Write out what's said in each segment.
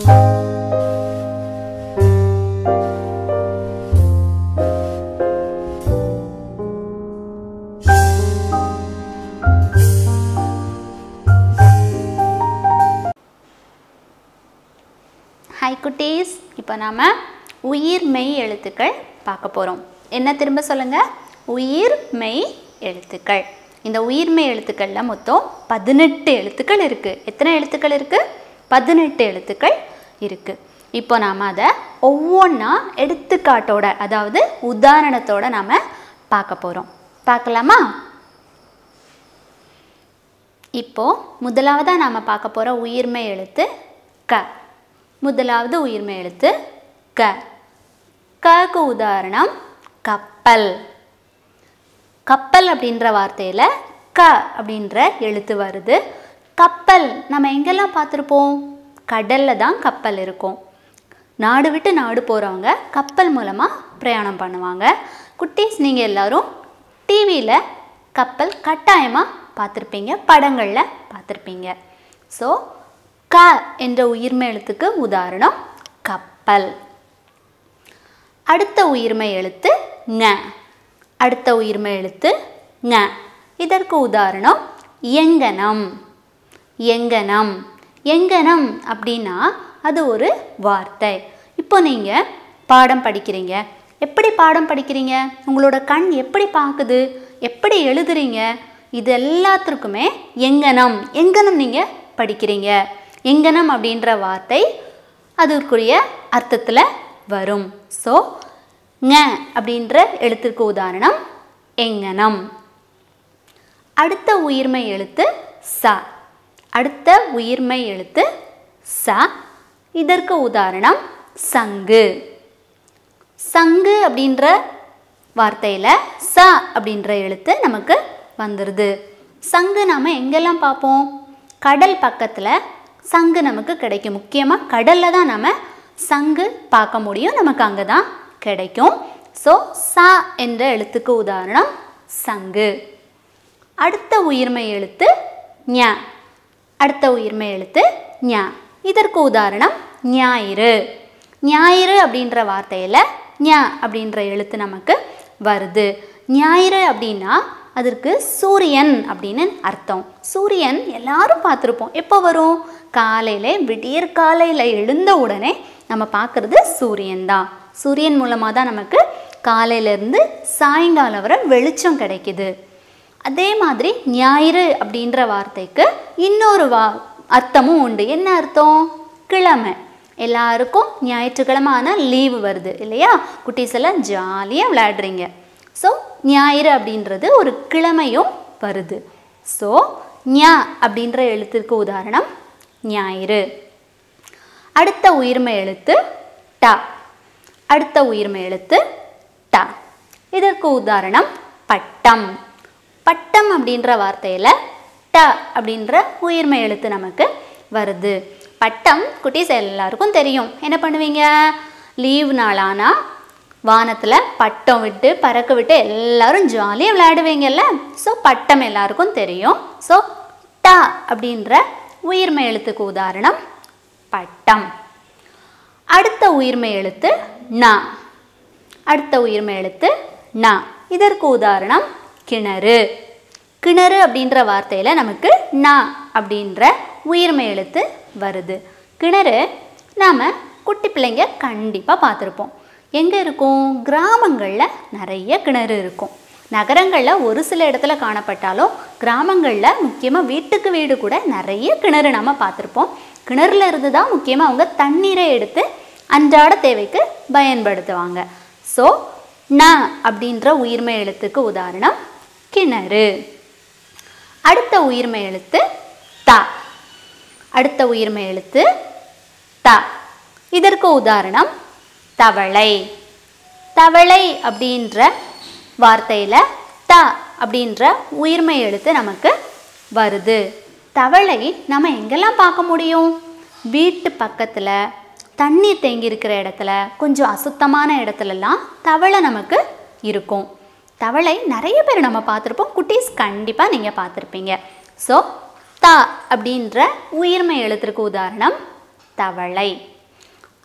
hi குட்டீஸ் இப்போ நாம் உயிர் மெய் எழுத்துக்கள் பார்க்க போகிறோம் என்ன திரும்ப சொல்லுங்கள் உயிர் மெய் எழுத்துக்கள் இந்த உயிர்மெய் எழுத்துக்களில் மொத்தம் பதினெட்டு எழுத்துக்கள் இருக்குது எத்தனை எழுத்துக்கள் இருக்குது பதினெட்டு எழுத்துக்கள் இருக்குது இப்போ நாம் அதை ஒவ்வொன்றா எடுத்துக்காட்டோட அதாவது உதாரணத்தோட நாம் பார்க்க போகிறோம் பார்க்கலாமா இப்போ முதலாவதாக நாம் பார்க்க போகிற உயிர்மை எழுத்து க முதலாவது உயிர்மை எழுத்து க கக்கு உதாரணம் கப்பல் கப்பல் அப்படின்ற வார்த்தையில் க அப்படின்ற எழுத்து வருது கப்பல் நம்ம எங்கெல்லாம் பார்த்துருப்போம் கடலில் தான் கப்பல் இருக்கும் நாடு விட்டு நாடு போகிறவங்க கப்பல் மூலமாக பிரயாணம் பண்ணுவாங்க குட்டீஸ் நீங்கள் எல்லாரும் டிவியில் கப்பல் கட்டாயமாக பார்த்துருப்பீங்க படங்களில் பார்த்துருப்பீங்க ஸோ க என்ற உயிர்மை எழுத்துக்கு உதாரணம் கப்பல் அடுத்த உயிர்மை எழுத்து ங அடுத்த உயிர்மை எழுத்து ங இதற்கு உதாரணம் எங்கனம் எங்கனம் எங்கனம் அப்படின்னா அது ஒரு வார்த்தை இப்போ நீங்கள் பாடம் படிக்கிறீங்க எப்படி பாடம் படிக்கிறீங்க உங்களோட கண் எப்படி பார்க்குது எப்படி எழுதுறீங்க இது எல்லாத்திற்குமே எங்கனம் எங்கனம் நீங்கள் படிக்கிறீங்க எங்கனம் அப்படின்ற வார்த்தை அதற்குரிய அர்த்தத்தில் வரும் ஸோ ங அப்படின்ற எழுத்திற்கு உதாரணம் எங்கனம் அடுத்த உயிர்மை எழுத்து ச அடுத்த உயிர்மை எழுத்து ச இதற்கு உதாரணம் சங்கு சங்கு அப்படின்ற வார்த்தையில் ச அப்படின்ற எழுத்து நமக்கு வந்துடுது சங்கு நாம் எங்கெல்லாம் பார்ப்போம் கடல் பக்கத்தில் சங்கு நமக்கு கிடைக்கும் முக்கியமாக கடலில் தான் நம்ம சங்கு பார்க்க முடியும் நமக்கு அங்கே தான் கிடைக்கும் ஸோ ச என்ற எழுத்துக்கு உதாரணம் சங்கு அடுத்த உயிர்மை எழுத்து ஞ அடுத்த உயிர்மை எழுத்து ஞ இதற்கு உதாரணம் ஞாயிறு ஞாயிறு அப்படின்ற வார்த்தையில் ஞ அப்படின்ற எழுத்து நமக்கு வருது ஞாயிறு அப்படின்னா அதற்கு சூரியன் அப்படின்னு அர்த்தம் சூரியன் எல்லாரும் பார்த்துருப்போம் எப்போ வரும் காலையில் விடியற் காலையில் எழுந்த உடனே நம்ம பார்க்குறது சூரியன் தான் சூரியன் மூலமாக தான் நமக்கு காலையிலேருந்து சாயங்காலம் வரை வெளிச்சம் கிடைக்குது அதே மாதிரி ஞாயிறு அப்படின்ற வார்த்தைக்கு இன்னொரு வா அர்த்தமும் உண்டு என்ன அர்த்தம் கிழமை எல்லாருக்கும் ஞாயிற்றுக்கிழமை ஆனால் லீவு வருது இல்லையா குட்டீஸ் எல்லாம் ஜாலியாக விளையாடுறீங்க ஸோ ஞாயிறு அப்படின்றது ஒரு கிழமையும் வருது ஸோ ஞா அப்படின்ற எழுத்திற்கு உதாரணம் ஞாயிறு அடுத்த உயிர்மை எழுத்து ட அடுத்த உயிர்மை எழுத்து ட இதற்கு உதாரணம் பட்டம் பட்டம் அப்படின்ற வார்த்தையில் ட அப்படின்ற உயிர்மை எழுத்து நமக்கு வருது பட்டம் குட்டீஸ் எல்லாருக்கும் தெரியும் என்ன பண்ணுவீங்க லீவ் நாளானா வானத்தில் பட்டம் விட்டு பறக்க விட்டு எல்லாரும் ஜாலியாக விளையாடுவீங்கல்ல ஸோ பட்டம் எல்லாருக்கும் தெரியும் ஸோ ட அப்படின்ற உயிர்மை எழுத்துக்கு உதாரணம் பட்டம் அடுத்த உயிர்மை எழுத்து ந அடுத்த உயிர்மை எழுத்து ந இதற்கு உதாரணம் கிணறு கிணறு அப்படின்ற வார்த்தையில் நமக்கு ந அப்படின்ற உயிர்மை எழுத்து வருது கிணறு நாம் குட்டி பிள்ளைங்க கண்டிப்பாக பார்த்துருப்போம் எங்கே இருக்கும் கிராமங்களில் நிறைய கிணறு இருக்கும் நகரங்களில் ஒரு சில இடத்துல காணப்பட்டாலும் கிராமங்களில் முக்கியமாக வீட்டுக்கு வீடு கூட நிறைய கிணறு நம்ம பார்த்துருப்போம் கிணறுல இருந்து தான் முக்கியமாக அவங்க தண்ணீரை எடுத்து அன்றாட தேவைக்கு பயன்படுத்துவாங்க ஸோ ந அப்படின்ற உயிர்மை எழுத்துக்கு உதாரணம் கிணறு அடுத்த உயிர்மை எழுத்து த அடுத்த உயிர்மை எழுத்து த இதற்கு உதாரணம் தவளை தவளை அப்படின்ற வார்த்தையில் த அப்படின்ற உயிர்மை எழுத்து நமக்கு வருது தவளை நம்ம எங்கெல்லாம் பார்க்க முடியும் வீட்டு பக்கத்தில் தண்ணீர் தேங்கி இருக்கிற இடத்துல கொஞ்சம் அசுத்தமான இடத்துலலாம் தவளை நமக்கு இருக்கும் தவளை நிறைய பேர் நம்ம பார்த்துருப்போம் குட்டீஸ் கண்டிப்பாக நீங்கள் பார்த்துருப்பீங்க ஸோ த அப்படின்ற உயிர்மை எழுத்திற்கு உதாரணம் தவளை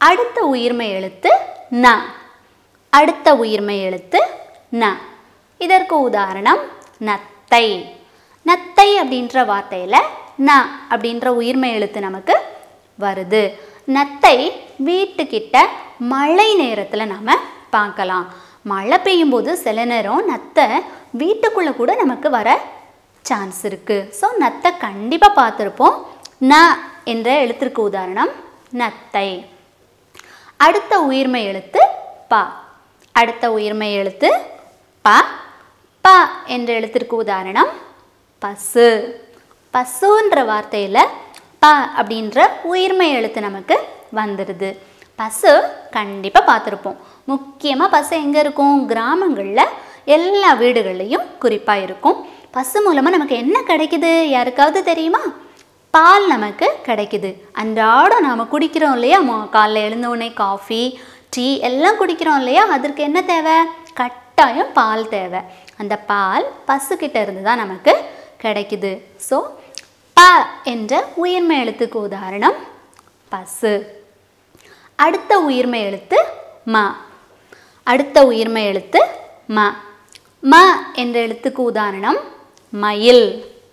அடுத்த உயிர்மை எழுத்து ந அடுத்த உயிர்மை எழுத்து ந இதற்கு உதாரணம் நத்தை நத்தை அப்படின்ற வார்த்தையில் ந அப்படின்ற உயிர்மை எழுத்து நமக்கு வருது நத்தை வீட்டுக்கிட்ட மழை நேரத்தில் நாம் பார்க்கலாம் மழை பெய்யும்போது சில நேரம் நத்தை வீட்டுக்குள்ளே கூட நமக்கு வர சான்ஸ் இருக்குது ஸோ நத்தை கண்டிப்பாக பார்த்துருப்போம் ந என்ற எழுத்திற்கு உதாரணம் நத்தை அடுத்த உயிர்மை எழுத்து ப அடுத்த உயிர்மை எழுத்து ப ப என்ற எழுத்திற்கு உதாரணம் பசு பசுன்ற வார்த்தையில் ப அப்படின்ற உயிர்மை எழுத்து நமக்கு வந்துடுது பசு கண்டிப்பாக பார்த்துருப்போம் முக்கியமாக பசு எங்கே இருக்கும் கிராமங்களில் எல்லா வீடுகள்லையும் குறிப்பாக இருக்கும் பசு மூலமாக நமக்கு என்ன கிடைக்குது யாருக்காவது தெரியுமா பால் நமக்கு கிடைக்குது அன்றாடம் நாம் குடிக்கிறோம் இல்லையா மொ- காலைல எழுந்த உடனே காஃபி டீ எல்லாம் குடிக்கிறோம் இல்லையா அதற்கு என்ன தேவை கட்டாயம் பால் தேவை அந்த பால் பசுக்கிட்ட இருந்து தான் நமக்கு கிடைக்குது ஸோ ப என்ற உயிர்மை எழுத்துக்கு உதாரணம் பசு அடுத்த உயிர்மை எழுத்து ம அடுத்த உயிர்மை எழுத்து ம ம என்ற எழுத்துக்கு உதாரணம் மயில்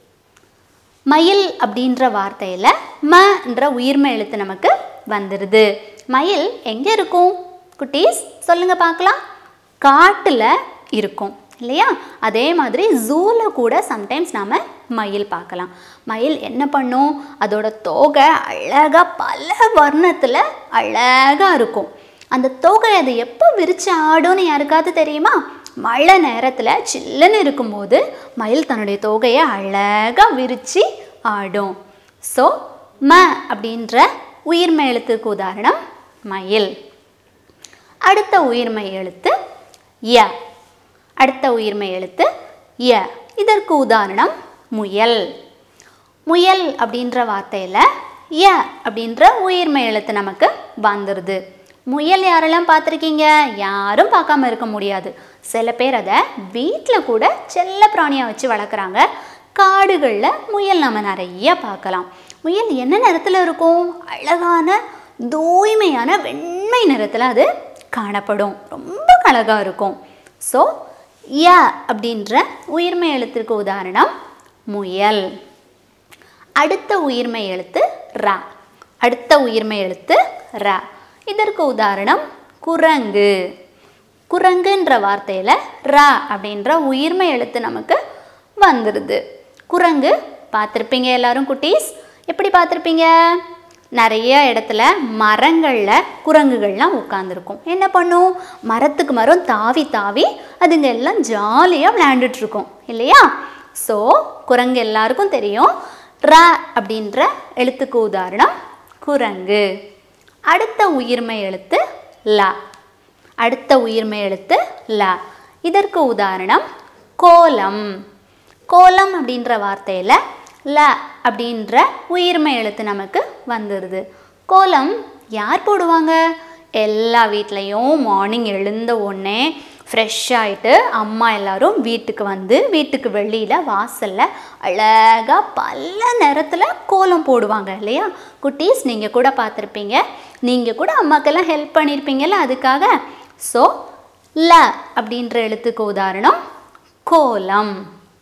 மயில் அப்படின்ற வார்த்தையில் ம என்ற உயிர்மை எழுத்து நமக்கு வந்துடுது மயில் எங்கே இருக்கும் குட்டீஸ் சொல்லுங்க பார்க்கலாம் காட்டில் இருக்கும் இல்லையா அதே மாதிரி ஜூவில் கூட சம்டைம்ஸ் நாம் மயில் பார்க்கலாம் மயில் என்ன பண்ணும் அதோட தோகை அழகாக பல வர்ணத்தில் அழகாக இருக்கும் அந்த தோகை அது எப்போ விரிச்சு ஆடும்னு யாருக்காவது தெரியுமா மழை நேரத்தில் சில்லுன்னு இருக்கும்போது மயில் தன்னுடைய தோகையை அழகாக விரித்து ஆடும் ஸோ ம அப்படின்ற உயிர்மை எழுத்துக்கு உதாரணம் மயில் அடுத்த உயிர்மை எழுத்து ய அடுத்த உயிர்மை எழுத்து ய இதற்கு உதாரணம் முயல் முயல் அப்படின்ற வார்த்தையில் ய அப்படின்ற உயிர்மை எழுத்து நமக்கு வந்துடுது முயல் யாரெல்லாம் பார்த்துருக்கீங்க யாரும் பார்க்காம இருக்க முடியாது சில பேர் அதை வீட்டில் கூட செல்ல பிராணியாக வச்சு வளர்க்குறாங்க காடுகளில் முயல் நம்ம நிறைய பார்க்கலாம் முயல் என்ன நிறத்தில் இருக்கும் அழகான தூய்மையான வெண்மை நிறத்தில் அது காணப்படும் ரொம்ப அழகாக இருக்கும் ஸோ ய அப்படின்ற உயிர்மை எழுத்திற்கு உதாரணம் முயல் அடுத்த உயிர்மை எழுத்து ர அடுத்த உயிர்மை எழுத்து ர இதற்கு உதாரணம் குரங்கு குரங்குன்ற வார்த்தையில் ர அப்படின்ற உயிர்மை எழுத்து நமக்கு வந்துடுது குரங்கு பார்த்துருப்பீங்க எல்லாரும் குட்டீஸ் எப்படி பார்த்துருப்பீங்க நிறைய இடத்துல மரங்களில் குரங்குகள்லாம் உட்காந்துருக்கும் என்ன பண்ணும் மரத்துக்கு மரம் தாவி தாவி அதுங்க எல்லாம் ஜாலியாக விளையாண்டுட்டு இருக்கும் இல்லையா ஸோ குரங்கு எல்லாருக்கும் தெரியும் ர அப்படின்ற எழுத்துக்கு உதாரணம் குரங்கு அடுத்த உயிர்மை எழுத்து ல அடுத்த உயிர்மை எழுத்து ல இதற்கு உதாரணம் கோலம் கோலம் அப்படின்ற வார்த்தையில் ல அப்படின்ற உயிர்மை எழுத்து நமக்கு வந்துடுது கோலம் யார் போடுவாங்க எல்லா வீட்லேயும் மார்னிங் எழுந்த உடனே ஃப்ரெஷ் ஆகிட்டு அம்மா எல்லாரும் வீட்டுக்கு வந்து வீட்டுக்கு வெளியில் வாசலில் அழகாக பல நேரத்தில் கோலம் போடுவாங்க இல்லையா குட்டீஸ் நீங்கள் கூட பார்த்துருப்பீங்க நீங்கள் கூட அம்மாக்கெல்லாம் ஹெல்ப் பண்ணியிருப்பீங்கல்ல அதுக்காக ஸோ ல அப்படின்ற எழுத்துக்கு உதாரணம் கோலம்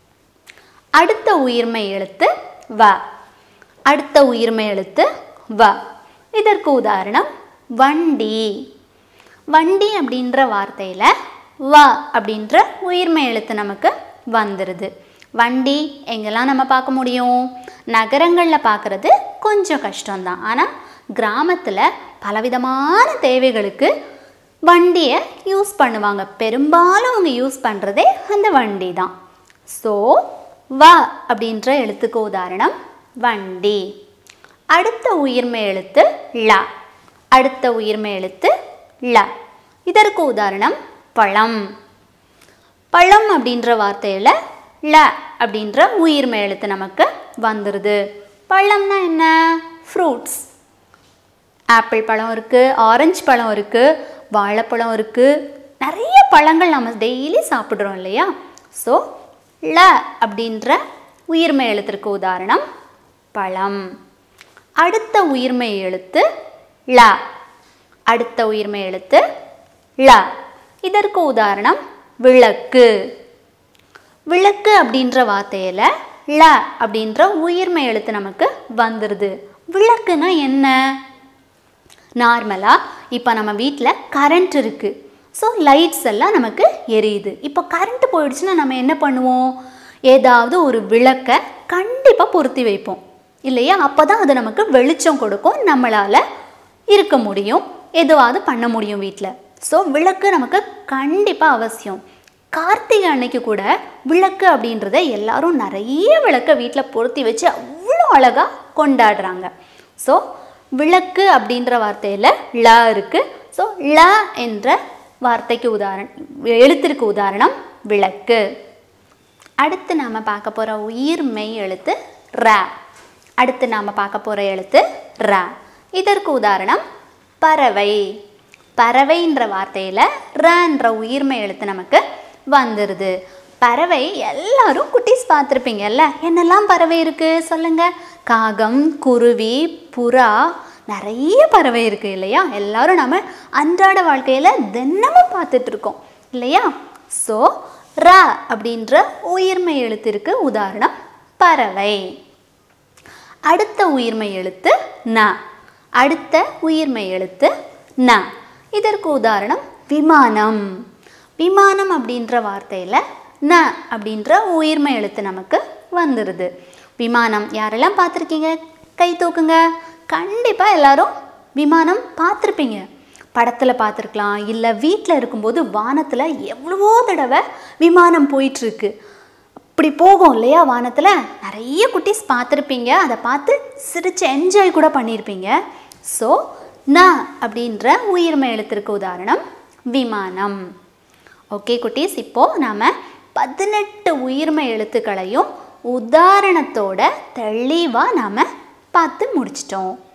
அடுத்த உயிர்மை எழுத்து வ அடுத்த உயிர்மை எழுத்து வ இதற்கு உதாரணம் வண்டி வண்டி அப்படின்ற வார்த்தையில் வ அப்படின்ற உயிர்மை எழுத்து நமக்கு வந்துடுது வண்டி எங்கெல்லாம் நம்ம பார்க்க முடியும் நகரங்களில் பார்க்குறது கொஞ்சம் கஷ்டம்தான் ஆனால் கிராமத்தில் பலவிதமான தேவைகளுக்கு வண்டியை யூஸ் பண்ணுவாங்க பெரும்பாலும் அவங்க யூஸ் பண்ணுறதே அந்த வண்டி தான் ஸோ வ அப்படின்ற எழுத்துக்கு உதாரணம் வண்டி அடுத்த உயிர்மை எழுத்து ல அடுத்த உயிர்மை எழுத்து ல இதற்கு உதாரணம் பழம் பழம் அப்படின்ற வார்த்தையில் ல அப்படின்ற உயிர்மை எழுத்து நமக்கு வந்துடுது பழம்னா என்ன ஃப்ரூட்ஸ் ஆப்பிள் பழம் இருக்குது ஆரஞ்சு பழம் இருக்குது வாழைப்பழம் இருக்குது நிறைய பழங்கள் நம்ம டெய்லி சாப்பிட்றோம் இல்லையா ஸோ ல அப்படின்ற உயிர்மை எழுத்திற்கு உதாரணம் பழம் அடுத்த உயிர்மை எழுத்து ல அடுத்த உயிர்மை எழுத்து ல இதற்கு உதாரணம் விளக்கு விளக்கு அப்படின்ற வார்த்தையில் ல அப்படின்ற உயிர்மை எழுத்து நமக்கு வந்துடுது விளக்குனா என்ன நார்மலாக இப்போ நம்ம வீட்டில் கரண்ட் இருக்குது ஸோ லைட்ஸ் எல்லாம் நமக்கு எரியுது இப்போ கரண்ட் போயிடுச்சுன்னா நம்ம என்ன பண்ணுவோம் ஏதாவது ஒரு விளக்கை கண்டிப்பாக பொருத்தி வைப்போம் இல்லையா அப்போ தான் அது நமக்கு வெளிச்சம் கொடுக்கும் நம்மளால் இருக்க முடியும் எதுவாவது பண்ண முடியும் வீட்டில் ஸோ விளக்கு நமக்கு கண்டிப்பாக அவசியம் கார்த்திகை அன்னைக்கு கூட விளக்கு அப்படின்றத எல்லாரும் நிறைய விளக்கை வீட்டில் பொருத்தி வச்சு அவ்வளோ அழகாக கொண்டாடுறாங்க ஸோ விளக்கு அப்படின்ற வார்த்தையில் ல இருக்குது ஸோ ல என்ற வார்த்தைக்கு உதாரணம் எழுத்திற்கு உதாரணம் விளக்கு அடுத்து நாம் பார்க்க போகிற உயிர் மெய் எழுத்து ர அடுத்து நாம் பார்க்க போகிற எழுத்து ர இதற்கு உதாரணம் பறவை பறவைன்ற வார்த்தையில் ரன்ற உயிர்மை எழுத்து நமக்கு வந்துடுது பறவை எல்லாரும் குட்டீஸ் பார்த்துருப்பீங்கல்ல என்னெல்லாம் பறவை இருக்குது சொல்லுங்கள் காகம் குருவி புறா நிறைய பறவை இருக்குது இல்லையா எல்லாரும் நம்ம அன்றாட வாழ்க்கையில் தினமும் பார்த்துட்டு இருக்கோம் இல்லையா ஸோ ர அப்படின்ற உயிர்மை எழுத்திற்கு உதாரணம் பறவை அடுத்த உயிர்மை எழுத்து ந அடுத்த உயிர்மை எழுத்து ந இதற்கு உதாரணம் விமானம் விமானம் அப்படின்ற வார்த்தையில் ந அப்படின்ற உயிர்மை எழுத்து நமக்கு வந்துடுது விமானம் யாரெல்லாம் பார்த்துருக்கீங்க கை தூக்குங்க கண்டிப்பாக எல்லாரும் விமானம் பார்த்துருப்பீங்க படத்தில் பார்த்துருக்கலாம் இல்லை வீட்டில் இருக்கும்போது வானத்தில் எவ்வளவோ தடவை விமானம் போயிட்டுருக்கு அப்படி போகும் இல்லையா வானத்தில் நிறைய குட்டீஸ் பார்த்துருப்பீங்க அதை பார்த்து சிரித்து என்ஜாய் கூட பண்ணியிருப்பீங்க ஸோ ந அப்படின்ற உயிர்மை எழுத்திற்கு உதாரணம் விமானம் ஓகே குட்டீஸ் இப்போது நாம் பதினெட்டு உயிர்மை எழுத்துக்களையும் உதாரணத்தோட தெளிவாக நாம் பார்த்து முடிச்சிட்டோம்